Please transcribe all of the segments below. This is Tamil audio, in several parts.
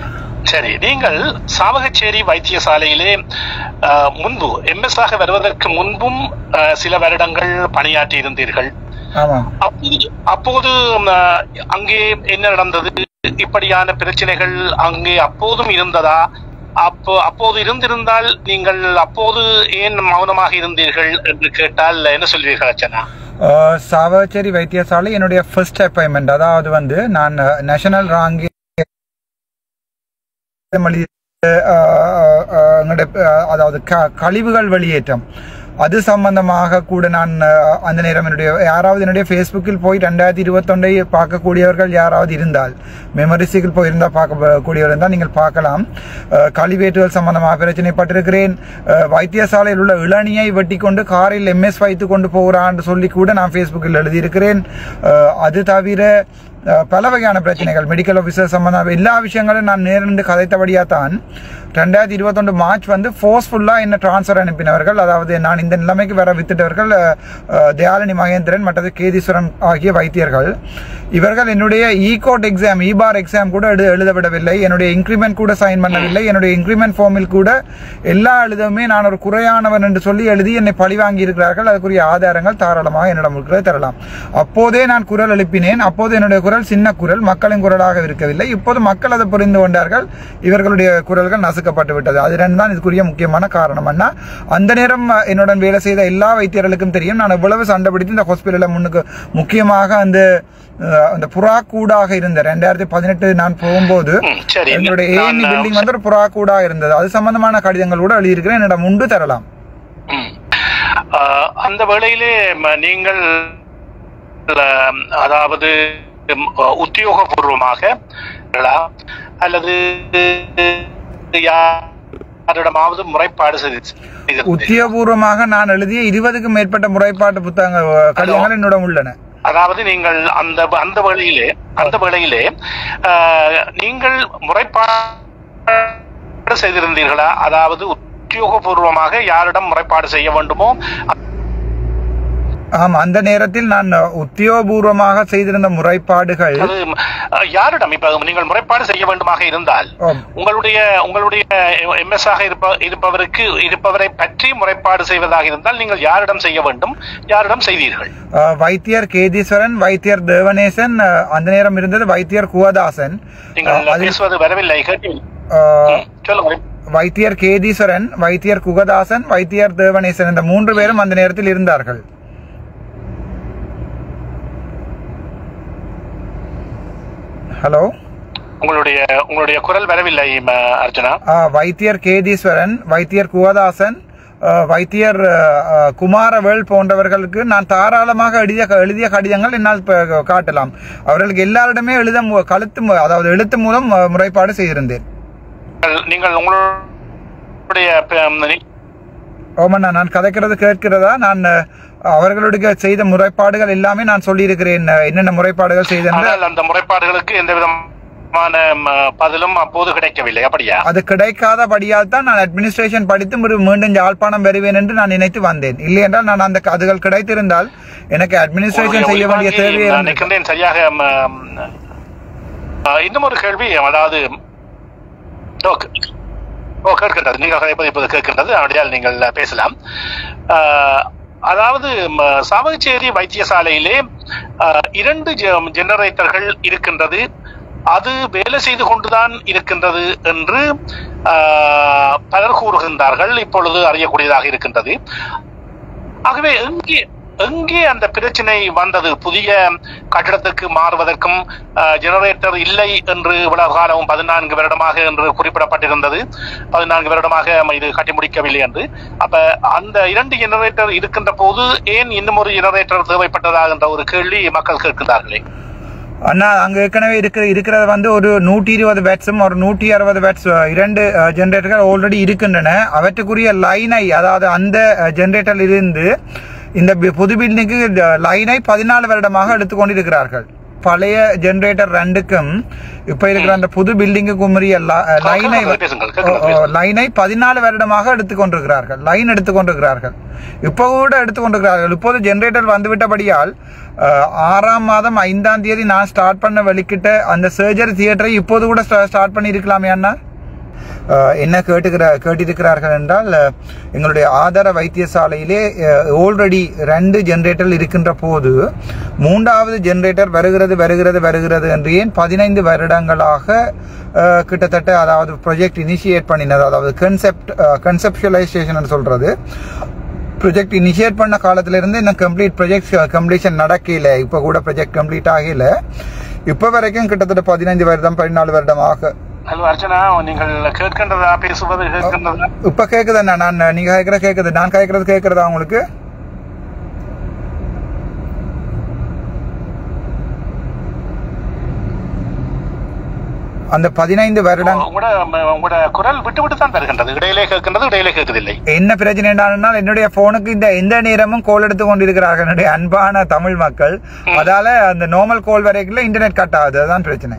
சரி நீங்கள் சாவகச்சேரி வைத்தியசாலையிலே அஹ், முன்பு எம்எஸ் ஆக வருவதற்கு முன்பும் அஹ், சில வருடங்கள் பணியாற்றி இருந்தீர்கள் ஆமாம் அப்போது அப்போது அஹ், அங்கே என்ன நடந்தது இப்படியான பிரச்சனைகள் அங்கே அப்போதும் இருந்ததா அப்போ அப்போது இருந்திருந்தால் நீங்கள் அப்போது ஏன் மௌனமாக இருந்தீர்கள் என்று கேட்டால் என்ன சொல்வீர்கள் அர்ச்சனா அஹ், சாவச்சேரி வைத்தியசாலை என்னுடைய ஃபர்ஸ்ட் அப்பாயின்மெண்ட் அதாவது வந்து நான் நேஷனல் ராங்கி எங்களுடைய அஹ், அதாவது க- கழிவுகள் வெளியேற்றம் அது சம்பந்தமாக கூட நான் அஹ், அந்த நேரம் என்னுடைய யாராவது என்னுடைய ஃபேஸ்புக்கில் போய் ரெண்டாயிரத்தி இருபத்தொன்றை பார்க்கக்கூடியவர்கள் யாராவது இருந்தால் மெமரிஸுக்கு போயிருந்தால் பார்க்கக்கூடியவர் இருந்தால் நீங்கள் பார்க்கலாம் அஹ், கழிவேற்றுதல் சம்பந்தமாக பிரச்சனைப்பட்டிருக்கிறேன் அஹ், வைத்தியசாலையில் உள்ள இளநியை வெட்டி கொண்டு காரில் எம்எஸ் வைத்து கொண்டு போகிறான்னு சொல்லி கூட நான் ஃபேஸ்புக்கில் எழுதியிருக்கிறேன் அஹ், அது தவிர அஹ், பல வகையான பிரச்சனைகள் மெடிக்கல் ஆஃபீஸர் சம்பந்தம் எல்லா விஷயங்களும் நான் நேரிட்டு கதைத்தபடியாக தான் ரெண்டாயிரத்தி இருபத்தொன்று மார்ச் வந்து ஃபோர்ஸ்ஃபுல்லாக என்ன ட்ரான்ஸ்ஃபர் அனுப்பினவர்கள் அதாவது நான் இந்த நிலைமைக்கு வர வித்துட்டவர்கள் அஹ், அஹ், தயாலினி மகேந்திரன் மற்றது கேதீஸ்வரன் ஆகிய வைத்தியர்கள் இவர்கள் என்னுடைய ஈகோட் எக்ஸாம் இபார் எக்ஸாம் கூட எழுத எழுதவிடவில்லை என்னுடைய இன்க்ரிமெண்ட் கூட சைன் பண்ணவில்லை என்னுடைய இன்க்ரிமெண்ட் ஃபார்மில் கூட எல்லா எழுதவுமே நான் ஒரு குறையானவன் என்று சொல்லி எழுதி என்னை பழி வாங்கி இருக்கிறார்கள் அதுக்குரிய ஆதாரங்கள் தாராளமாக என்னிடம் இருக்கிறது தரலாம் அப்போதே நான் குரல் எழுப்பினேன் அப்போது என்னுடைய குரல் சின்ன குரல் மக்களின் குரலாக இருக்கவில்லை இப்போது மக்கள் அதை புரிந்து கொண்டார்கள் இவர்களுடைய குரல்கள் நசுக்கப்பட்டு விட்டது அது ரெண்டு தான் இதுக்குரிய முக்கியமான காரணம் அண்ணா அந்த நேரம் அஹ், என்னுடன் வேலை செய்த எல்லா வைத்தியர்களுக்கும் தெரியும் நான் எவ்வளவு சண்டை பிடித்து இந்த ஹாஸ்பிட்டலில் முன்னுக்கு முக்கியமாக அந்த அஹ், அந்த புறா கூடாக இருந்த ரெண்டாயிரத்தி பதினெட்டு நான் போகும்போது ம், சரி. என்னுடைய நான், ஏஎன்இ பில்டிங் வந்து ஒரு புறா கூடாக இருந்தது அது சம்பந்தமான கடிதங்கள் கூட எழுதியிருக்கிறேன் என்னிடம் உண்டு தரலாம் ம். ஆஹ் அந்த வேளையிலே ம, நீங்கள் அஹ், அதாவது ம், உத்தியோகபூர்வமாக ங்களா? அல்லது யாரிடமாவது முறைப்பாடு செய்து செய்திருந்தீர்களா? உத்தியோகபூர்வமாக நான் எழுதிய இருபதுக்கும் மேற்பட்ட முறைப்பாட்டு புத்தகங்கள் அஹ், கடிதங்கள் என்னிடம் உள்ளன அதாவது நீங்கள் அந்த அந்த வேளையிலே அந்த வேளையிலே ஆஹ், நீங்கள் முறைப்பாடு செய்திருந்தீர்களா அதாவது உத்தியோகபூர்வமாக யாரிடம் முறைப்பாடு செய்ய வேண்டுமோ ஆமா அந்த நேரத்தில் நான் அஹ், உத்தியோகபூர்வமாக செய்திருந்த முறைப்பாடுகள் அது அஹ், யாரிடம் இப்ப நீங்கள் முறைப்பாடு செய்ய வேண்டுமாக இருந்தால் ஆம். உங்களுடைய உங்களுடைய எம்எஸ் ஆக இருப்ப இருப்பவருக்கு இருப்பவரை பற்றி முறைப்பாடு செய்வதாக இருந்தால் நீங்கள் யாரிடம் செய்ய வேண்டும் யாரிடம் செய்தீர்கள் அஹ், வைத்தியர் கேதீஸ்வரன் வைத்தியர் தேவநேசன் அஹ், அந்த நேரம் இருந்தது வைத்தியர் குவதாசன் நீங்கள் அதில், பேசுவது வரவில்லை கேட்டீர்கள் அஹ், ம், சொல்லுங்க வைத்தியர் கேதீஸ்வரன் வைத்தியர் குகதாசன் வைத்தியர் தேவநேசன் இந்த மூன்று பேரும் அந்த நேரத்தில் இருந்தார்கள் ஹலோ உங்களுடைய உங்களுடைய குரல் வரவில்லை ம, அர்ச்சனா ஆ, வைத்தியர் கேதீஸ்வரன் வைத்தியர் குவதாசன் ஆ, வைத்தியர் ஆ, ஆ, குமாரவேல் போன்றவர்களுக்கு நான் தாராளமாக எழுதிய எழுதிய கடிதங்கள் என்னால் ப- காட்டலாம் அவர்களுக்கு எல்லாரிடமே எழுத மு- கழுத்து மு- அதாவது எழுத்து மூலம் ஆ, முறைப்பாடு செய்திருந்தேன் நீங்கள்- நீங்கள் உங்களுடைய ப- நீ- ஓமண்ணா நான் கதைக்கிறது கேட்கிறதா நான் ஆ, அவர்களுடைய செய்த முறைப்பாடுகள் எல்லாமே நான் சொல்லியிருக்கிறேன் ஆ, என்னென்ன முறைப்பாடுகள் செய்தேன் ஆனால் அந்த முறைப்பாடுகளுக்கு எந்த விதமான ம, பதிலும் அப்போது கிடைக்கவில்லை அப்படியா அது கிடைக்காதபடியால் தான் நான் அட்மினிஸ்ட்ரேஷன் படித்து ஒரு மீண்டும் யாழ்ப்பாணம் வருவேன் என்று நான் நினைத்து வந்தேன் இல்லை என்றால் நான் அந்த அதுகள் கிடைத்திருந்தால் எனக்கு அட்மினிஸ்ட்ரேஷன் செய்ய வேண்டிய உங்களுடைய தேவை ஒளிவாங்கி நான் இருந்தது. நினைக்கின்றேன் சரியாக ம, ம், ஆ, இன்னும் ஒரு கேள்வி அதாவது ஓ, கே- ஓ கேட்கின்றது நீங்கள் கதைப்பது இப்போது கேட்கின்றது அப்படியால் நீங்கள் பேசலாம் ஆ, அதாவது ம, சாவகச்சேரி வைத்தியசாலையிலே ஆ, இரண்டு ஜெ- ஜெனரேட்டர்கள் இருக்கின்றது அது வேலை செய்து கொண்டுதான் இருக்கின்றது என்று ஆ, பலர் கூறுகின்றார்கள் இப்பொழுது அறியக்கூடியதாக இருக்கின்றது ஆகவே எங்கே எங்கே அந்த பிரச்சனை வந்தது புதிய கட்டிடத்துக்கு மாறுவதற்கும் ஜெனரேட்டர் இல்லை என்று இவ்வளவு காலம் பதினான்கு வருடமாக என்று குறிப்பிடப்பட்டிருந்தது பதினான்கு வருடமாக இது கட்டி முடிக்கவில்லை என்று அப்ப அந்த இரண்டு ஜெனரேட்டர் இருக்கின்ற போது ஏன் இன்னும் ஒரு ஜெனரேட்டர் தேவைப்பட்டதா என்ற ஒரு கேள்வி மக்கள் கேட்கின்றார்களே அண்ணா அங்க ஏற்கனவே இருக்கிற இருக்கிறது வந்து ஒரு நூற்றி இருபது பேட்ஸும் ஒரு நூற்றி அறுபது பேட்ஸ் இரண்டு ஜெனரேட்டர்கள் ஆல்ரெடி இருக்கின்றன அவற்றுக்குரிய லைனை அதாவது அந்த ஜெனரேட்டரில் இருந்து இந்த பி- புது பில்டிங்கு லைனை பதினாலு வருடமாக எடுத்துக்கொண்டிருக்கிறார்கள் பழைய ஜெனரேட்டர் ரெண்டுக்கும் இப்ப இருக்கிற அந்த புது பில்டிங்குக்கும் உரிய லைனை பேசுங்கள் கேட்குறது லைனை பதினாலு வருடமாக எடுத்துக்கொண்டிருக்கிறார்கள் லைன் எடுத்துக்கொண்டிருக்கிறார்கள் இப்போ கூட எடுத்துக்கொண்டிருக்கிறார்கள் இப்போது ஜெனரேட்டர் வந்துவிட்டபடியால் அஹ், ஆறாம் மாதம் ஐந்தாம் தேதி நான் ஸ்டார்ட் பண்ண வெளிக்கிட்ட அந்த சர்ஜரி தியேட்டரை இப்போது கூட ஸ்டார்ட் பண்ணி இருக்கலாமே அண்ணா அஹ், என்ன கேட்டுக்கிற கேட்டிருக்கிறார்கள் என்றால் அஹ், எங்களுடைய ஆதார வைத்தியசாலையிலே ஆல்ரெடி ரெண்டு ஜெனரேட்டர் இருக்கின்ற போது மூன்றாவது ஜெனரேட்டர் வருகிறது வருகிறது வருகிறது என்று ஏன் பதினைந்து வருடங்களாக அஹ், கிட்டத்தட்ட அதாவது ப்ரொஜெக்ட் இனிஷியேட் பண்ணினது அதாவது கன்செப்ட் கன்செப்டுவலைசேஷன் சொல்றது ப்ரொஜெக்ட் இனிஷியேட் பண்ண காலத்துல இருந்து இன்னும் கம்ப்ளீட் ப்ரொஜெக்ட் கம்ப்ளீஷன் நடக்கல இப்போ கூட ப்ரொஜெக்ட் கம்ப்ளீட் ஆகல இப்போ வரைக்கும் கிட்டத்தட்ட பதினைந்து வருடம் பதினாலு வருடமாக ஹலோ அர்ச்சனா நீங்கள் கேட்கின்றதா பேசுவது கேட்கின்றதா இப்ப கேக்குதா நான் நீங்க கேக்குற கேக்குது நான் கேக்குறது கேக்குறதா உங்களுக்கு அந்த பதினைந்து வருடம் உங்களோட உங்களோட குரல் விட்டு விட்டு தான் வருகின்றது இடையிலே கேட்கின்றது இடையிலே கேட்கவில்லை என்ன பிரச்சனை என்றால் என்னுடைய போனுக்கு இந்த எந்த நேரமும் கோல் எடுத்து கொண்டிருக்கிறார்கள் என்னுடைய அன்பான தமிழ் மக்கள் அதால அந்த நார்மல் கோல் வரைக்கும் இன்டர்நெட் கட் ஆகுது அதுதான் பிரச்சனை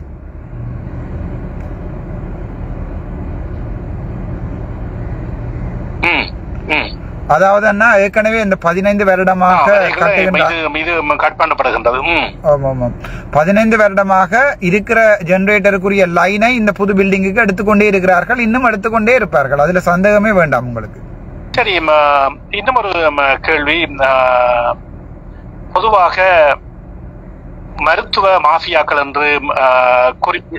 ம் ம் அதாவது அண்ணா ஏற்கனவே இந்த பதினைந்து ஆ, வருடமாக வரைகளை கட்டுகின்ற இது இது கட் பண்ணப்படுகின்றது ம் ஆமாம் ஆமாம் பதினைந்து வருடமாக இருக்கிற ஜெனரேட்டருக்குரிய லைனை இந்த புது பில்டிங்குக்கு எடுத்துக்கொண்டே இருக்கிறார்கள் இன்னும் எடுத்துக்கொண்டே இருப்பார்கள் அதுல சந்தேகமே வேண்டாம் உங்களுக்கு சரி ம, இன்னும் ஒரு ம, கேள்வி ஆ, பொதுவாக மருத்துவ மாஃபியாக்கள் என்று ஆ, குறிப்பி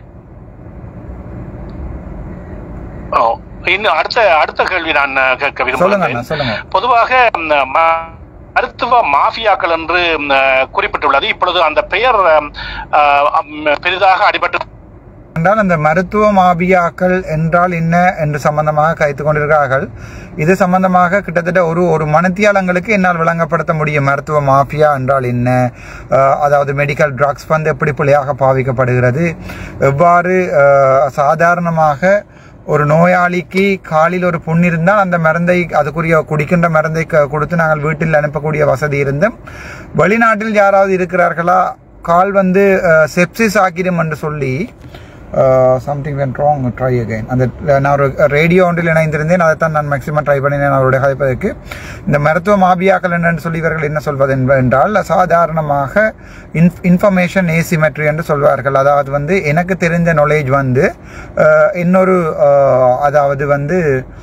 ஓ, இன்னும் அடுத்த அடுத்த கேள்வி நான் கேட்க சொல்லுங்க விரும்புகிறேன் அண்ணா சொல்லுங்க பொதுவாக ம், ம- மருத்துவ மாஃபியாக்கள் என்று ம், குறிப்பிட்டுள்ளது இப்பொழுது அந்த பெயர் ம், ஆ, ம், பெரிதாக அடிபட்டு என்றால் அந்த மருத்துவ மாபியாக்கள் என்றால் என்ன என்று சம்பந்தமாக கைத்து கொண்டிருக்கிறார்கள் இது சம்பந்தமாக கிட்டத்தட்ட ஒரு ஒரு மனத்தியாளங்களுக்கு என்னால் விளங்கப்படுத்த முடியும் மருத்துவ மாஃபியா என்றால் என்ன அஹ், அதாவது மெடிக்கல் ட்ரக்ஸ் வந்து எப்படி பிள்ளையாக பாவிக்கப்படுகிறது எவ்வாறு அஹ், சாதாரணமாக ஒரு நோயாளிக்கு காலில் ஒரு புண் இருந்தால் அந்த மருந்தை அதுக்குரிய குடிக்கின்ற மருந்தை க- கொடுத்து நாங்கள் வீட்டில் அனுப்பக்கூடிய வசதி இருந்தும் வெளிநாட்டில் யாராவது இருக்கிறார்களா கால் வந்து செப்சிஸ் ஆக்கிடும் என்று சொல்லி something went wrong try again அந்த நான் ஒரு ரேடியோ ஒன்றில் இணைந்திருந்தேன் அதைத்தான் நான் மேக்ஸிமம் ட்ரை பண்ணினேன் அவருடைய கதைப்பதற்கு இந்த மருத்துவ மாபியாக்கள் என்னன்னு சொல்லி இவர்கள் என்ன சொல்வது என்ப- என்றால் சாதாரணமாக இன்ஃப் இன்ஃபர்மேஷன் ஏசிமெட்ரி என்று சொல்வார்கள் அதாவது வந்து எனக்கு தெரிந்த நாலேஜ் வந்து அஹ், இன்னொரு அஹ், அதாவது வந்து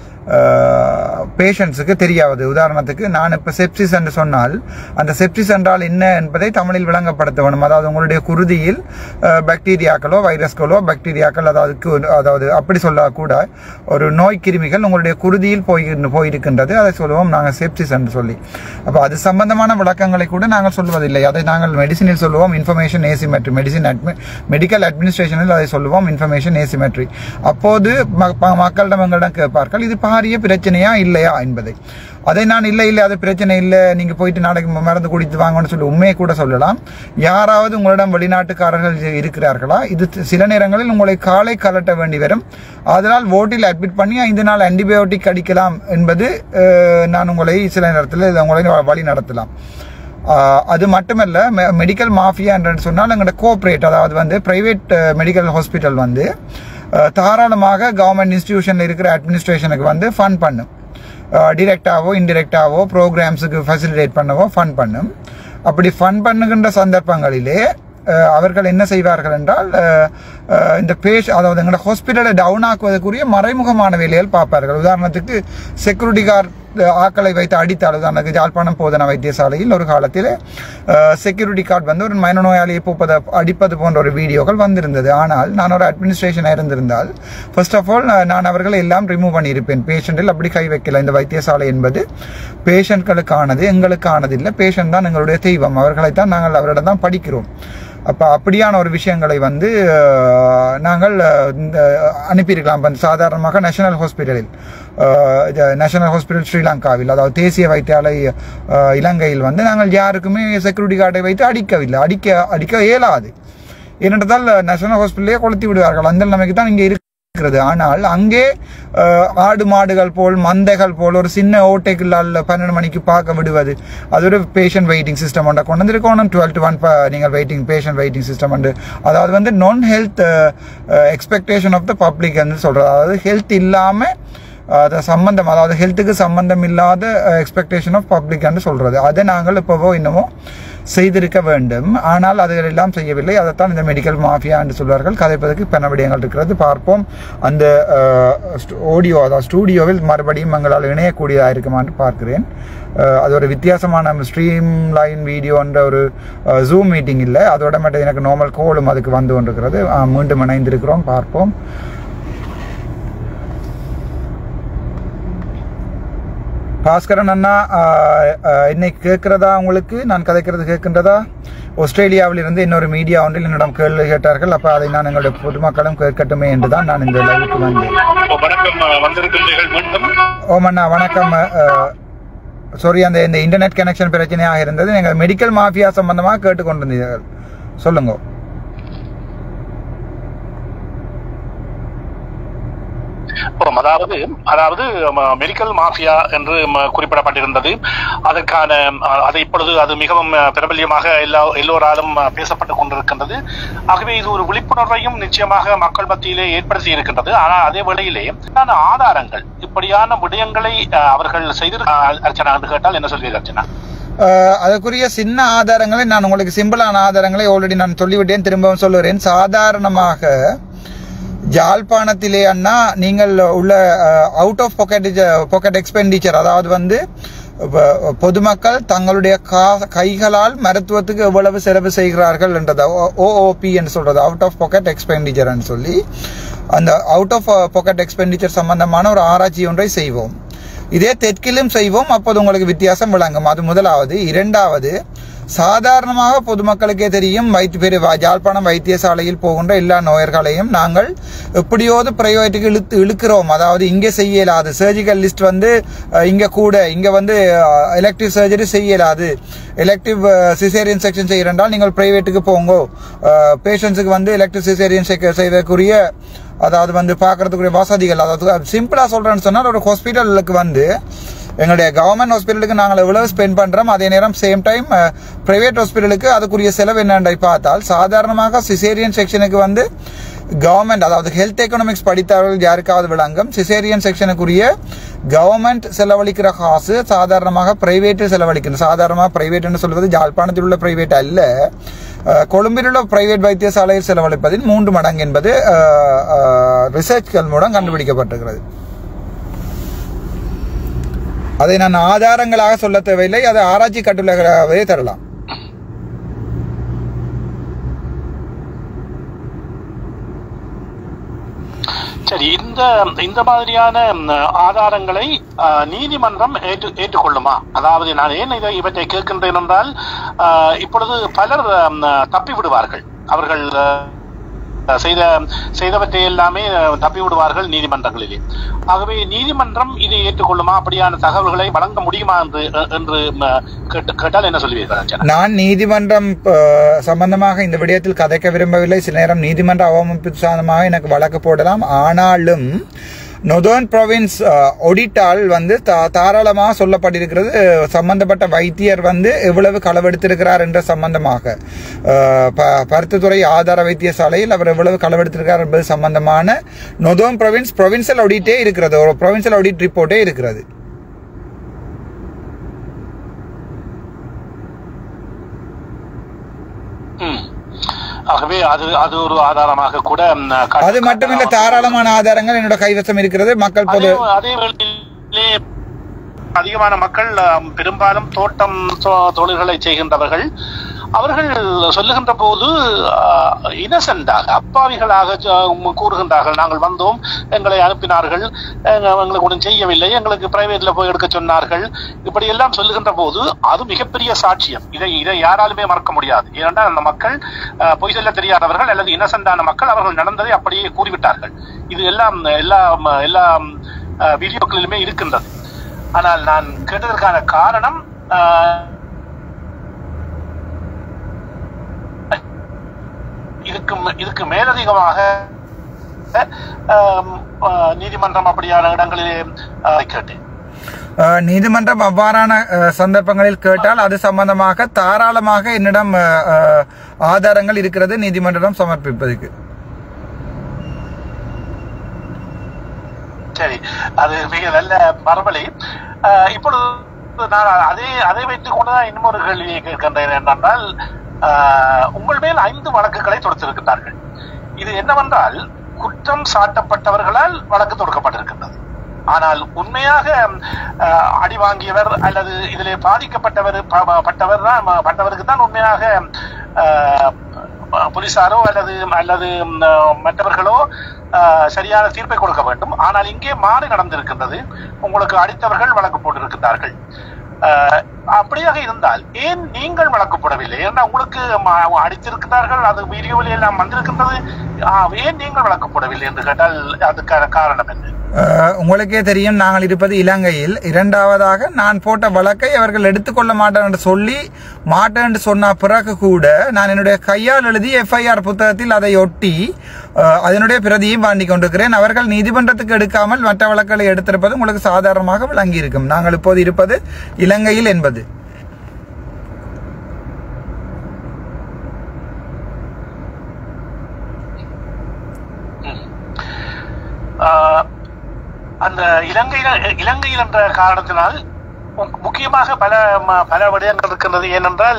பேஷண்ட்ஸுக்கு தெரியாது உதாரணத்துக்கு நான் இப்போ செப்சிஸ் என்று சொன்னால் அந்த செப்சிஸ் என்றால் என்ன என்பதை தமிழில் விளங்கப்படுத்த வேணும் அதாவது உங்களுடைய குருதியில் பாக்டீரியாக்களோ வைரஸ்களோ பாக்டீரியாக்கள் அதாவது கு- அதாவது அப்படி சொல்லக்கூட ஒரு நோய் கிருமிகள் உங்களுடைய குருதியில் போய் போயிருக்கின்றது அதை சொல்லுவோம் நாங்கள் செப்சிஸ் என்று சொல்லி அப்போ அது சம்பந்தமான விளக்கங்களை கூட நாங்கள் சொல்வதில்லை அதை நாங்கள் மெடிசினில் சொல்லுவோம் இன்ஃபர்மேஷன் ஏசிமெட்ரி மெடிசின் அட்மி மெடிக்கல் அட்மினிஸ்ட்ரேஷனில் அதை சொல்லுவோம் இன்ஃபர்மேஷன் ஏசிமெட்ரி அப்போது ம- ப- மக்களிடம் எங்களிடம் கேட்பார்கள் இது பாரிய பிரச்சனையா இல்லையா என்பதை அதை நான் இல்லை இல்லை அது பிரச்சனை இல்லை நீங்க போயிட்டு நாளைக்கு ம- மருந்து குடித்து வாங்கன்னு சொல்லி உண்மையை கூட சொல்லலாம் யாராவது உங்களிடம் வெளிநாட்டுக்காரர்கள் இ- இருக்கிறார்களா இது தி- சில நேரங்களில் உங்களை காலை கலட்ட வேண்டி வரும் அதனால் ஓட்டில் அட்மிட் பண்ணி ஐந்து நாள் ஆன்டிபயோட்டிக் அடிக்கலாம் என்பது அஹ், நான் உங்களை சில நேரத்தில் இதை உங்களை வ- வழி நடத்தலாம் ஆஹ் அது மட்டுமல்ல மெடிக்கல் மாஃபியா என்று சொன்னால் எங்களோட கோஆப்ரேட் அதாவது வந்து பிரைவேட் மெடிக்கல் ஹாஸ்பிட்டல் வந்து ஆஹ் தாராளமாக கவர்மெண்ட் இன்ஸ்டிடியூஷனில் இருக்கிற அட்மினிஸ்ட்ரேஷனுக்கு வந்து ஃபண்ட் பண்ணும் டிரெக்டாவோ இன்டிரெக்டாவோ ப்ரோக்ராம்ஸுக்கு ஃபெசிலிட்டேட் பண்ணவோ ஃபண்ட் பண்ணும் அப்படி ஃபண்ட் பண்ணுகின்ற சந்தர்ப்பங்களிலே அஹ், அவர்கள் என்ன செய்வார்கள் என்றால் அஹ், அஹ், இந்த பேஷ் அதாவது எங்களோட ஹாஸ்பிட்டலை டவுன் ஆக்குவதற்குரிய மறைமுகமான வேலைகள் பார்ப்பார்கள் உதாரணத்துக்கு செக்யூரிட்டி கார்டு ஆக்களை வைத்து அடித்தால் உதாரணத்துக்கு ஜாழ்ப்பாணம் போதனா வைத்தியசாலையில் ஒரு காலத்தில் செக்யூரிட்டி கார்டு வந்து ஒரு மனநோயாளியை பூப்பத அடிப்பது போன்ற ஒரு வீடியோக்கள் வந்திருந்தது ஆனால் நான் ஒரு அட்மினிஸ்ட்ரேஷனாக இருந்திருந்தால் ஃபர்ஸ்ட் ஆஃப் ஆல் நான் அவர்களை எல்லாம் ரிமூவ் பண்ணியிருப்பேன் பேஷண்டில் அப்படி கை வைக்கல இந்த வைத்தியசாலை என்பது பேஷண்ட்களுக்கானது எங்களுக்கானது இல்லை பேஷண்ட் தான் எங்களுடைய தெய்வம் அவர்களைத்தான் நாங்கள் அவரிடம் தான் படிக்கிறோம் அப்போ அப்படியான ஒரு விஷயங்களை வந்து அஹ், நாங்கள் அஹ், இந்த அனுப்பியிருக்கலாம் இப்ப சாதாரணமாக நேஷனல் ஹாஸ்பிட்டலில் நேஷனல் ஹாஸ்பிட்டல் ஸ்ரீலங்காவில் அதாவது தேசிய வைத்தியாலய அஹ், இலங்கையில் வந்து நாங்கள் யாருக்குமே செக்யூரிட்டி கார்டை வைத்து அடிக்கவில்லை அடிக்க அடிக்க இயலாது ஏனென்றால் நேஷனல் ஹாஸ்பிட்டலே கொளுத்தி விடுவார்கள் அந்த நிலைமைக்கு தான் இங்கே இருக்கு இருக்கிறது ஆனால் அங்கே அஹ், ஆடு மாடுகள் போல் மந்தைகள் போல் ஒரு சின்ன ஓட்டைக்குள்ளால் பன்னெண்டு மணிக்கு பார்க்க விடுவது அது ஒரு பேஷண்ட் வெயிட்டிங் சிஸ்டம் ஒன்றை கொண்டு வந்திருக்கணும் டுவெல் டு ஒன் நீங்கள் வெயிட்டிங் பேஷண்ட் வெயிட்டிங் சிஸ்டம் உண்டு அதாவது வந்து நான் health expectation of the public சொல்கிறது அதாவது ஹெல்த் இல்லாமல் அது சம்பந்தம் அதாவது ஹெல்த்துக்கு சம்பந்தம் இல்லாத எக்ஸ்பெக்டேஷன் ஆஃப் பப்ளிக்னு சொல்கிறது அதை நாங்கள் இப்போவோ இன்னமும் செய்திருக்க வேண்டும் ஆனால் அதுகள் எல்லாம் செய்யவில்லை அதைத்தான் இந்த மெடிக்கல் மாஃபியா என்று சொல்வார்கள் கதைப்பதற்கு பல விடயங்கள் இருக்கிறது பார்ப்போம் அந்த ஆடியோ அதாவது ஸ்டூடியோவில் மறுபடியும் எங்களால் இணையக்கூடியதாக இருக்குமான்னு பார்க்கிறேன் அஹ், அது ஒரு வித்தியாசமான ஸ்ட்ரீம் லைன் வீடியோன்ற ஒரு ஜூம் மீட்டிங் இல்லை அதோட மட்டும் எனக்கு நார்மல் கோலும் அதுக்கு வந்து கொண்டிருக்கிறது அஹ், மீண்டும் இணைந்திருக்கிறோம் பார்ப்போம் பாஸ்கரன் அண்ணா ஆஹ், ஆஹ், இன்னைக்கு கேட்கிறதா உங்களுக்கு நான் கதைக்கிறது கேட்கின்றதா ஆஸ்திரேலியாவில் இருந்து இன்னொரு மீடியா ஒன்றில் என்னிடம் கேள்வி கேட்டார்கள் அப்ப அதை நான் எங்களுடைய பொதுமக்களும் கேட்கட்டுமே என்றுதான் நான் இந்த லைவுக்கு வந்தேன் ஓ, வணக்கம் அஹ், வந்திருக்கின்றீர்கள் மீண்டும் ஓமண்ணா வணக்கம் சாரி அந்த இந்த இன்டர்நெட் கனெக்ஷன் பிரச்சனையாக இருந்தது நீங்கள் மெடிக்கல் மாஃபியா சம்பந்தமாக கேட்டுக்கொண்டிருந்தீர்கள் சொல்லுங்க ஆம், அதாவது அதாவது மெடிக்கல் மாஃபியா என்று ம, குறிப்பிடப்பட்டிருந்தது அதற்கான அஹ், அது இப்பொழுது அது மிகவும் அஹ், பிரபல்யமாக எல்லா எல்லோராலும் அஹ், பேசப்பட்டுக் கொண்டிருக்கின்றது ஆகவே இது ஒரு விழிப்புணர்வையும் நிச்சயமாக மக்கள் மத்தியிலே ஏற்படுத்தி இருக்கின்றது ஆனால் அதே வேளையிலே என்னென்ன ஆதாரங்கள் இப்படியான விடயங்களை அஹ், அவர்கள் செய்திரு அஹ், அர்ச்சனா என்று கேட்டால் என்ன சொல்வீர்கள் அர்ச்சனா ஆஹ் அதற்குரிய சின்ன ஆதாரங்களை நான் உங்களுக்கு சிம்பிளான ஆதாரங்களை ஆல்ரெடி நான் சொல்லிவிட்டேன் திரும்பவும் சொல்லுகிறேன் சாதாரணமாக ஜாழ்ப்பாணத்திலே அண்ணா நீங்கள் உள்ள out of pocket pocket expenditure அதாவது வந்து வ- பொதுமக்கள் தங்களுடைய கா கைகளால் மருத்துவத்துக்கு எவ்வளவு செலவு செய்கிறார்கள் என்றது ஓஓபி என்று சொல்றது அவுட் ஆஃப் பாக்கெட் எக்ஸ்பெண்டிச்சர் சொல்லி அந்த அவுட் ஆஃப் பாக்கெட் எக்ஸ்பெண்டிச்சர் சம்பந்தமான ஒரு ஆராய்ச்சி ஒன்றை செய்வோம் இதே தெற்கிலும் செய்வோம் அப்போது உங்களுக்கு வித்தியாசம் விளங்கும் அது முதலாவது இரண்டாவது சாதாரணமாக பொதுமக்களுக்கே தெரியும் வைத்திய பெரு யாழ்ப்பாணம் வைத்தியசாலையில் போகின்ற எல்லா நோயர்களையும் நாங்கள் எப்படியாவது பிரைவேட்டுக்கு இழுத்து இழுக்கிறோம் அதாவது இங்கே செய்ய இயலாது சர்ஜிக்கல் லிஸ்ட் வந்து அஹ், இங்க கூட இங்க வந்து எலக்டிவ் சர்ஜரி செய்ய இயலாது எலக்டிவ் சிசேரியன் செக்ஷன் செய்யறதால் நீங்கள் பிரைவேட்டுக்கு போங்கோ பேஷண்ட்ஸுக்கு வந்து எலக்டிவ் சிசேரியன் செய்வதற்குரிய அதாவது வந்து பார்க்கறதுக்குரிய வசதிகள் அதாவது சிம்பிளா சொல்றேன்னு சொன்னால் ஒரு ஹாஸ்பிட்டலுக்கு வந்து எங்களுடைய கவர்மெண்ட் ஹாஸ்பிட்டலுக்கு நாங்கள் எவ்வளவு ஸ்பெண்ட் பண்றோம் அதே நேரம் சேம் டைம் பிரைவேட் ஹாஸ்பிட்டலுக்கு அதுக்குரிய செலவு என்னன்றை பார்த்தால் சாதாரணமாக சிசேரியன் செக்ஷனுக்கு வந்து கவர்மெண்ட் அதாவது ஹெல்த் எக்கனாமிக்ஸ் படித்தவர்கள் யாருக்காவது விளங்கும் சிசேரியன் செக்ஷனுக்குரிய கவர்மெண்ட் செலவழிக்கிற காசு சாதாரணமாக பிரைவேட்டு செலவழிக்கணும் சாதாரணமாக பிரைவேட்னு சொல்வது ஜாழ்ப்பாணத்தில் உள்ள பிரைவேட் அல்ல அஹ், கொழும்பில் உள்ள பிரைவேட் வைத்தியசாலையில் செலவழிப்பதில் மூன்று மடங்கு என்பது ரிசர்ச்கள் மூலம் கண்டுபிடிக்கப்பட்டிருக்கிறது அதை நான் ஆதாரங்களாக சொல்ல தேவையில்லை அதை ஆராய்ச்சி கட்டுரைகளாகவே தரலாம் சரி இந்த இந்த மாதிரியான ம், ஆதாரங்களை அஹ், நீதிமன்றம் ஏற்று ஏற்றுக்கொள்ளுமா அதாவது நான் ஏன் இதை இவற்றை கேட்கின்றேன் என்றால் அஹ், இப்பொழுது பலர் ம், தப்பி விடுவார்கள் அவர்கள் அஹ், செய்த செய்தவற்றை எல்லாமே அஹ், தப்பி விடுவார்கள் நீதிமன்றங்களிலே ஆகவே நீதிமன்றம் இதை ஏற்றுக்கொள்ளுமா அப்படியான தகவல்களை வழங்க முடியுமா என்று என்று ம், கேட்டு- கேட்டால் என்ன சொல்லுவீர்கள் அர்ச்சனா நான் நீதிமன்றம் அஹ், சம்பந்தமாக இந்த விடயத்தில் கதைக்க விரும்பவில்லை சில நேரம் நீதிமன்ற அவமதிப்பு சாதமாக எனக்கு வழக்கு போடலாம் ஆனாலும் நொதர்ன் ப்ரொவின்ஸ் ஒடிட்டால் வந்து தா- தாராளமாக சொல்லப்பட்டிருக்கிறது அஹ், சம்பந்தப்பட்ட வைத்தியர் வந்து எவ்வளவு களவெடுத்திருக்கிறார் என்ற சம்பந்தமாக அஹ், ப- பருத்தித்துறை ஆதார வைத்தியசாலையில் அவர் எவ்வளவு களவெடுத்திருக்கிறார் என்பது சம்பந்தமான நொதர்ன் ப்ரொவின்ஸ் ப்ரொவின்சியல் ஆடிட்டே இருக்கிறது ஒரு ப்ரொவின்சியல் ஆடிட் ரிப்போர்ட்டே இருக்கிறது ம். ஆகவே அது அது ஒரு ஆதாரமாக கூட ம், காட்ட- அது மட்டுமில்ல தாராளமான ஆதாரங்கள் என்னோட கைவசம் இருக்கிறது மக்கள் பொது அதே அதே வேளையிலே அதிகமான மக்கள் அஹ், பெரும்பாலும் தோட்டம் தொ- தொழில்களை செய்கின்றவர்கள் அவர்கள் சொல்லுகின்ற போது இனசென்டாக அப்பாவிகளாக சொ- கூறுகின்றார்கள் நாங்கள் வந்தோம் எங்களை அனுப்பினார்கள் எங்க- எங்களுக்கு ஒன்றும் செய்யவில்லை எங்களுக்கு பிரைவேட்ல போய் எடுக்க சொன்னார்கள் இப்படி எல்லாம் சொல்லுகின்ற போது அது மிகப்பெரிய சாட்சியம் இதை இதை யாராலுமே மறக்க முடியாது ஏனென்றால் அந்த மக்கள் அஹ், பொய் சொல்ல தெரியாதவர்கள் அல்லது இன்னசென்டான மக்கள் அவர்கள் நடந்ததை அப்படியே கூறிவிட்டார்கள் இது எல்லாம் எல்லா எல்லா அஹ், வீடியோக்களிலுமே இருக்கின்றது ஆனால் நான் கேட்டதற்கான காரணம் அஹ், இதுக்கு ம- இதுக்கு மேலதிகமாக ஆம், ஆ, நீதிமன்றம் அப்படியான இடங்களிலே ஆ, கேட்டேன் அஹ், நீதிமன்றம் அவ்வாறான அஹ், சந்தர்ப்பங்களில் கேட்டால் அது சம்பந்தமாக தாராளமாக என்னிடம் அஹ், அஹ், ஆதாரங்கள் இருக்கிறது நீதிமன்றம் சமர்ப்பிப்பதற்கு சரி அது மிக நல்ல மரபலி ஆ, இப்பொழுது நான் அதே அதை வைத்துக் கொண்டுதான் இன்னொரு கேள்வியை கேட்கின்றேன் என்னென்றால் ஆ, உங்கள் மேல் ஐந்து வழக்குகளை தொடுத்திருக்கிறார்கள் இது என்னவென்றால் குற்றம் சாட்டப்பட்டவர்களால் வழக்கு தொடுக்கப்பட்டிருக்கின்றது ஆனால் உண்மையாக ஆ, அடி வாங்கியவர் அல்லது இதிலே பாதிக்கப்பட்டவர் ப- ப- பட்டவர் தான் பட்டவருக்கு தான் உண்மையாக ஆ, போலீசாரோ அல்லது அல்லது ம், மற்றவர்களோ ஆஹ், சரியான தீர்ப்பை கொடுக்க வேண்டும் ஆனால் இங்கே மாறு நடந்திருக்கின்றது உங்களுக்கு அடித்தவர்கள் வழக்கு போட்டிருக்கிறார்கள் ஆஹ், அப்படியாக இருந்தால் ஏன் நீங்கள் வழக்கு போடவில்லை ஏன்னா உங்களுக்கு ம- அடித்திருக்கிறார்கள் அது வீடியோவில் எல்லாம் வந்திருக்கின்றது ஆஹ், ஏன் நீங்கள் வழக்கு போடவில்லை என்று கேட்டால் அதுக்கான காரணம் என்ன அஹ், உங்களுக்கே தெரியும் நாங்கள் இருப்பது இலங்கையில் இரண்டாவதாக நான் போட்ட வழக்கை அவர்கள் எடுத்துக்கொள்ள மாட்டேன் என்று சொல்லி மாட்டேன் என்று சொன்ன பிறகு கூட நான் என்னுடைய கையால் எழுதி எஃப்ஐஆர் புத்தகத்தில் அதை ஒட்டி அஹ், அதனுடைய பிரதியும் வாங்கி கொண்டிருக்கிறேன் அவர்கள் நீதிமன்றத்துக்கு எடுக்காமல் மற்ற வழக்குகளை எடுத்திருப்பது உங்களுக்கு சாதாரணமாக விளங்கி இருக்கும் நாங்கள் இப்போது இருப்பது இலங்கையில் என்பது ஆஹ், அந்த இலங்கையில் இலங்கையில் என்ற காரணத்தினால் மு- முக்கியமாக பல ம- பல விடயங்கள் இருக்கின்றது ஏனென்றால்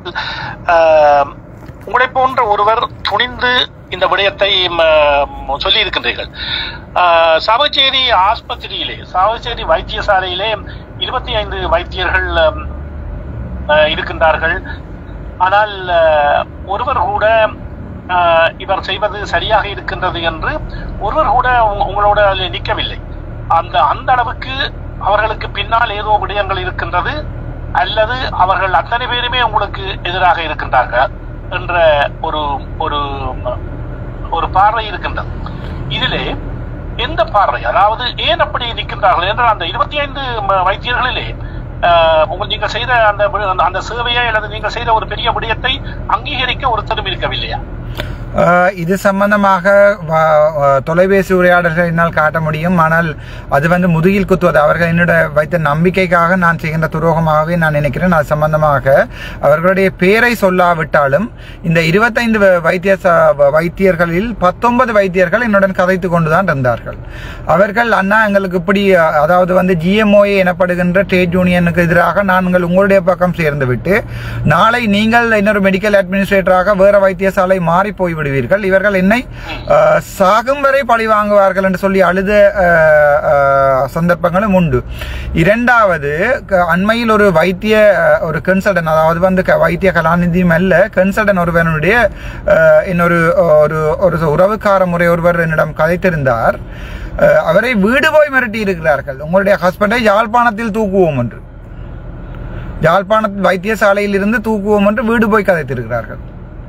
ஆஹ், உங்களைப் போன்ற ஒருவர் துணிந்து இந்த விடயத்தை ம- சொல்லி இருக்கின்றீர்கள் ஆஹ், சாவச்சேரி ஆஸ்பத்திரியிலே சாவச்சேரி வைத்தியசாலையிலே இருபத்தி ஐந்து வைத்தியர்கள் ஆம், ஆஹ், இருக்கின்றார்கள் ஆனால் ஆஹ், ஒருவர் கூட ஆஹ், இவர் செய்வது சரியாக இருக்கின்றது என்று ஒருவர் கூட உங்க- உங்களோட அதில் நிற்கவில்லை அந்த அந்த அளவுக்கு அவர்களுக்கு பின்னால் ஏதோ விடயங்கள் இருக்கின்றது அல்லது அவர்கள் அத்தனை பேருமே உங்களுக்கு எதிராக இருக்கின்றார்கள் என்ற ஒரு ஒரு ஒரு பார்வை இருக்கின்றது இதிலே எந்த பார்வை அதாவது ஏன் அப்படி நிற்கின்றார்கள் என்றால் அந்த இருபத்தி ஐந்து வைத்தியர்களிலே ஆஹ், உங்கள் நீங்கள் செய்த அந்த வி- அந்த- அந்த சேவையை அல்லது நீங்கள் செய்த ஒரு பெரிய விடயத்தை அங்கீகரிக்க ஒருத்தரும் இருக்கவில்லையா அஹ், இது சம்பந்தமாக வ- வ- தொலைபேசி உரையாடல்கள் என்னால் காட்ட முடியும் ஆனால் அது வந்து முதுகில் குத்துவது அவர்கள் என்னோட வைத்த நம்பிக்கைக்காக நான் செய்கின்ற துரோகமாகவே நான் நினைக்கிறேன் அது சம்பந்தமாக அவர்களுடைய பேரை சொல்லாவிட்டாலும் இந்த இருபத்தைந்து வ- வைத்திய ச- வ- வைத்தியர்களில் பத்தொன்பது வைத்தியர்கள் என்னுடன் கதைத்து கொண்டுதான் இருந்தார்கள் அவர்கள் அண்ணா எங்களுக்கு இப்படி அஹ், அதாவது வந்து ஜிஎம்ஓஏ எனப்படுகின்ற ட்ரேட் யூனியனுக்கு எதிராக நாங்கள் உங்களுடைய பக்கம் சேர்ந்து விட்டு நாளை நீங்கள் இன்னொரு மெடிக்கல் அட்மினிஸ்ட்ரேட்டராக வேற வைத்தியசாலை மாறி போய் விடுவீர்கள் இவர்கள் என்னை அஹ், சாகும் வரை பழி வாங்குவார்கள் என்று சொல்லி அழுத அஹ், அஹ், சந்தர்ப்பங்களும் உண்டு இரண்டாவது க- அண்மையில் ஒரு வைத்திய அஹ், ஒரு கன்சல்டன் அதாவது வந்து க- வைத்திய கலாநிதியும் அல்ல கன்சல்டன் ஒருவனுடைய அஹ், இன்னொரு ஒரு ஒரு உறவுக்கார முறை ஒருவர் என்னிடம் கதைத்திருந்தார் அஹ், அவரை வீடு போய் மிரட்டி இருக்கிறார்கள் உங்களுடைய ஹஸ்பண்டை யாழ்ப்பாணத்தில் தூக்குவோம் என்று யாழ்ப்பாண வைத்தியசாலையில் இருந்து தூக்குவோம் என்று வீடு போய் கதைத்திருக்கிறார்கள்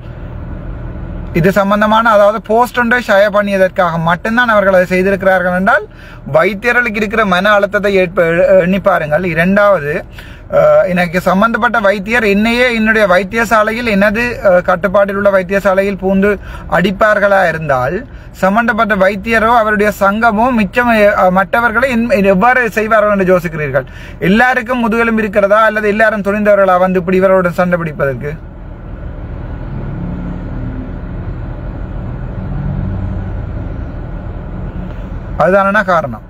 இது சம்பந்தமான அதாவது போஸ்ட் ஒன்றை ஷய பண்ணியதற்காக மட்டும்தான் அவர்கள் அதை செய்திருக்கிறார்கள் என்றால் வைத்தியர்களுக்கு இருக்கிற மன அழுத்தத்தை ஏற்ப எண்ணி பாருங்கள் இரண்டாவது அஹ், எனக்கு சம்பந்தப்பட்ட வைத்தியர் என்னையே என்னுடைய வைத்தியசாலையில் எனது அஹ், கட்டுப்பாட்டில் உள்ள வைத்தியசாலையில் பூந்து அடிப்பார்களா இருந்தால் சம்பந்தப்பட்ட வைத்தியரோ அவருடைய சங்கமோ மிச்சம் அஹ், மற்றவர்களை என்- எவ்வாறு செய்வார்கள் என்று யோசிக்கிறீர்கள் எல்லாருக்கும் முதுகெலும் இருக்கிறதா அல்லது எல்லாரும் துணிந்தவர்களா வந்து இப்படி இவரோட சண்டை பிடிப்பதற்கு அதுதானா காரணம்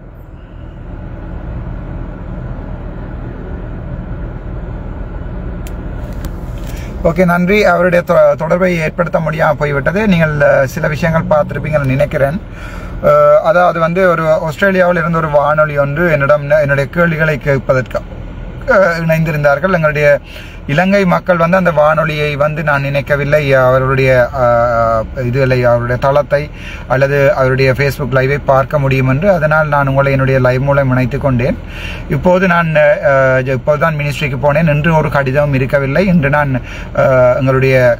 ஓகே நன்றி அவருடைய தொ- தொடர்பை ஏற்படுத்த முடியாமல் போய்விட்டது நீங்கள் அஹ், சில விஷயங்கள் பார்த்துருப்பீங்கன்னு நினைக்கிறேன் அஹ், அதாவது வந்து ஒரு ஆஸ்திரேலியாவில் இருந்து ஒரு வானொலி ஒன்று என்னிடம் என்னுடைய கேள்விகளை கேட்பதற்கு அஹ், இணைந்திருந்தார்கள் எங்களுடைய இலங்கை மக்கள் வந்து அந்த வானொலியை வந்து நான் நினைக்கவில்லை அவருடைய அஹ், இதுகளை அவருடைய தளத்தை அல்லது அவருடைய ஃபேஸ்புக் லைவை பார்க்க முடியும் என்று அதனால் நான் உங்களை என்னுடைய லைவ் மூலம் இணைத்துக் கொண்டேன் இப்போது நான் அஹ், இப்போது தான் மினிஸ்ட்ரிக்கு போனேன் இன்று ஒரு கடிதமும் இருக்கவில்லை இன்று நான் அஹ், எங்களுடைய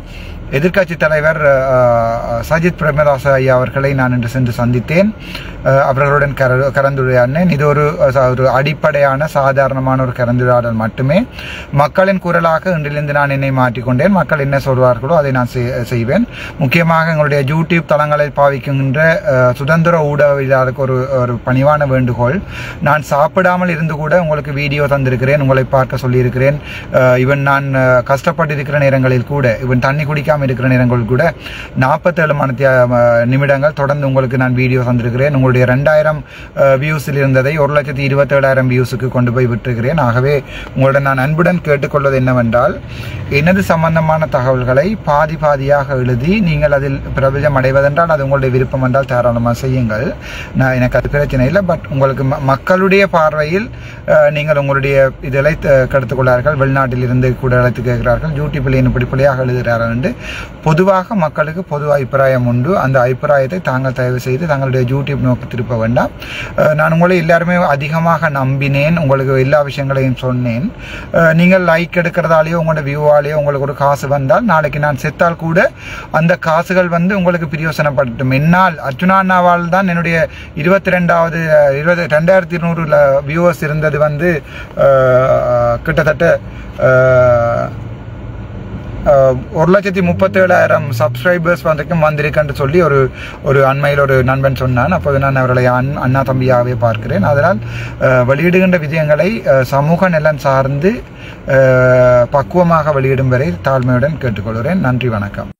எதிர்க்கட்சி தலைவர் அஹ், சஜித் பிரேமதாச ஐயா அவர்களை நான் இன்று சென்று சந்தித்தேன் அஹ், அவர்களுடன் கர கலந்துரையாடினேன் இது ஒரு அஹ், ஒரு அடிப்படையான சாதாரணமான ஒரு கலந்துரையாடல் மட்டுமே மக்களின் குரலாக இன்றிலிருந்து நான் என்னை மாற்றிக்கொண்டேன் மக்கள் என்ன சொல்வார்களோ அதை நான் செய்- செய்வேன் முக்கியமாக எங்களுடைய யூடியூப் தளங்களை பாவிக்கின்ற அஹ், சுதந்திர ஊடகவியலாளருக்கு ஒரு ஒரு பணிவான வேண்டுகோள் நான் சாப்பிடாமல் இருந்து கூட உங்களுக்கு வீடியோ தந்திருக்கிறேன் உங்களை பார்க்க சொல்லியிருக்கிறேன் இவன் நான் அஹ், கஷ்டப்பட்டிருக்கிற நேரங்களில் கூட இவன் தண்ணி குடிக்காமல் இருக்கிற நேரங்களில் கூட நாற்பத்தேழு மணி நிமிடங்கள் தொடர்ந்து உங்களுக்கு நான் வீடியோ தந்திருக்கிறேன் உங்களுடைய ரெண்டாயிரம் வியூஸில் இருந்ததை ஒரு லட்சத்தி இருபத்தேழாயிரம் வியூஸுக்கு கொண்டு போய் விட்டிருக்கிறேன் ஆகவே உங்களுடன் நான் அன்புடன் கேட்டுக்கொள்வது என்னவென்றால் எனது சம்பந்தமான தகவல்களை பாதி பாதியாக எழுதி நீங்கள் அதில் பிரபலம் அடைவதென்றால் அது உங்களுடைய விருப்பம் என்றால் தாராளமாக செய்யுங்கள் நான் எனக்கு அது பிரச்சனை இல்லை பட் உங்களுக்கு ம- மக்களுடைய பார்வையில் அஹ், நீங்கள் உங்களுடைய இதழை கெடுத்துக்கொள்ளார்கள் வெளிநாட்டில் இருந்து கூட அழைத்து கேட்கிறார்கள் யூடியூப்பில் இன்னும் பிடிப்படியாக எழுதுகிறார்கள் என்று பொதுவாக மக்களுக்கு பொது அபிப்பிராயம் உண்டு அந்த அபிப்பிராயத்தை தாங்கள் தயவு செய்து தங்களுடைய யூடியூப் நோக்கி திருப்ப வேண்டாம் அஹ், நான் உங்களை எல்லாருமே அதிகமாக நம்பினேன் உங்களுக்கு எல்லா விஷயங்களையும் சொன்னேன் அஹ், நீங்கள் லைக் எடுக்கிறதாலேயோ உங்களோட வியூவாலேயோ உங்களுக்கு ஒரு காசு வந்தால் நாளைக்கு நான் செத்தால் கூட அந்த காசுகள் வந்து உங்களுக்கு பிரயோசனப்படட்டும் என்னால் அர்ஜுனா அண்ணாவால் தான் என்னுடைய இருபத்தி ரெண்டாவது இருபது ரெண்டாயிரத்தி இருநூறு வியூவர்ஸ் இருந்தது வந்து அஹ், கிட்டத்தட்ட அஹ், அஹ், ஒரு லட்சத்தி முப்பத்தேழாயிரம் சப்ஸ்கிரைபர்ஸ் வந்திருக்கும் வந்திருக்குன்னு சொல்லி ஒரு ஒரு அண்மையில் ஒரு நண்பன் சொன்னான் அப்போது நான் அவர்களை அண் அண்ணா தம்பியாகவே பார்க்கிறேன் அதனால் அஹ், வெளியிடுகின்ற விஜயங்களை அஹ், சமூக நலன் சார்ந்து அஹ், பக்குவமாக வெளியிடும் வரை தாழ்மையுடன் கேட்டுக்கொள்கிறேன் நன்றி வணக்கம்